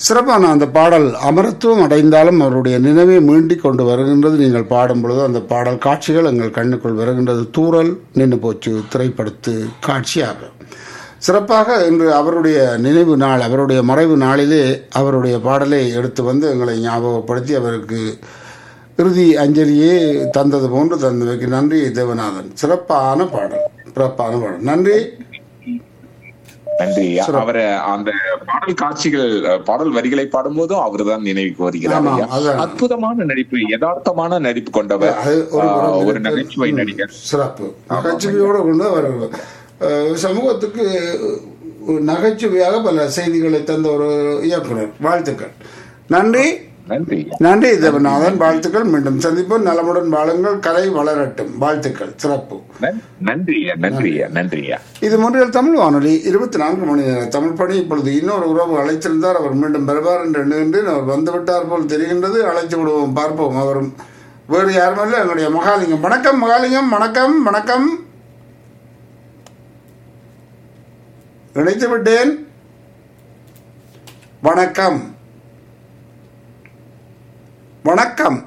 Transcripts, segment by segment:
சிறப்பான அந்த பாடல் அமரத்துவம் அடைந்தாலும் அவருடைய நினைவை மீண்டிக் கொண்டு வருகின்றது நீங்கள் பாடும் பொழுது அந்த பாடல் காட்சிகள் எங்கள் கண்ணுக்குள் வருகின்றது தூறல் நின்று போச்சு திரைப்படத்து காட்சியாக சிறப்பாக இன்று அவருடைய நினைவு நாள் அவருடைய மறைவு நாளிலே அவருடைய பாடலை எடுத்து வந்து எங்களை ஞாபகப்படுத்தி அவருக்கு இறுதி அஞ்சலியே தந்தது போன்று தந்தவைக்கு நன்றி தேவநாதன் சிறப்பான பாடல் சிறப்பான பாடல் நன்றி நன்றி அவரை அந்த பாடல் காட்சிகள் அஹ், பாடல் வரிகளை பாடும்போதும் அவர்தான் நினைவுக்கு வருகிறார் ஆமாம், ஐயா. அதான். அற்புதமான நடிப்பு யதார்த்தமான நடிப்பு கொண்டவர் அது ஒரு ஆஹ், புறம் ஒரு இருக்கு. நகைச்சுவை நடிகர் சிறப்பு நகைச்சுவையோடு கொண்டு அவர் அஹ், சமூகத்துக்கு ஒரு நகைச்சுவையாக பல செய்திகளை தந்த ஒரு இயக்குனர் வாழ்த்துக்கள் நன்றி நன்றி நன்றி தேவநாதன் வாழ்த்துக்கள் மீண்டும் சந்திப்போம் நலமுடன் வாழுங்கள் கலை வளரட்டும் வாழ்த்துக்கள் சிறப்பு நன்- நன்றி ஐயா, நன்றி ஐயா, நன்றி ஐயா. இது முன்றில் தமிழ் வானொலி இருபத்தி நான்கு மணி நேர தமிழ் பணி இப்பொழுது இன்னொரு உறவு அழைத்திருந்தார் அவர் மீண்டும் வருவார் என்று எண்ணுகின்றேன் அவர் வந்துவிட்டார் போல் தெரிகின்றது அழைத்து விடுவோம் பார்ப்போம் அவரும் வேறு யாருமல்ல எங்களுடைய மகாலிங்கம் வணக்கம் மகாலிங்கம் வணக்கம் வணக்கம் இணைத்து விட்டேன் வணக்கம் வணக்கம்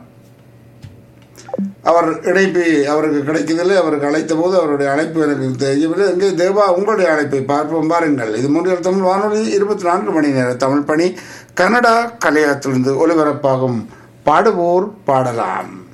அவர் இணைப்பு அவருக்கு கிடைக்கவில்லை அவருக்கு அழைத்த போது அவருடைய அழைப்பு எனக்கு தெரியவில்லை எங்கே தேவா உங்களுடைய அழைப்பை பார்ப்போம் பாருங்கள் இது மூன்றில் தமிழ் வானொலி இருபத்தி நான்கு மணி நேர தமிழ் பணி கனடா கலையகத்திலிருந்து ஒலிபரப்பாகும் பாடுவோர் பாடலாம்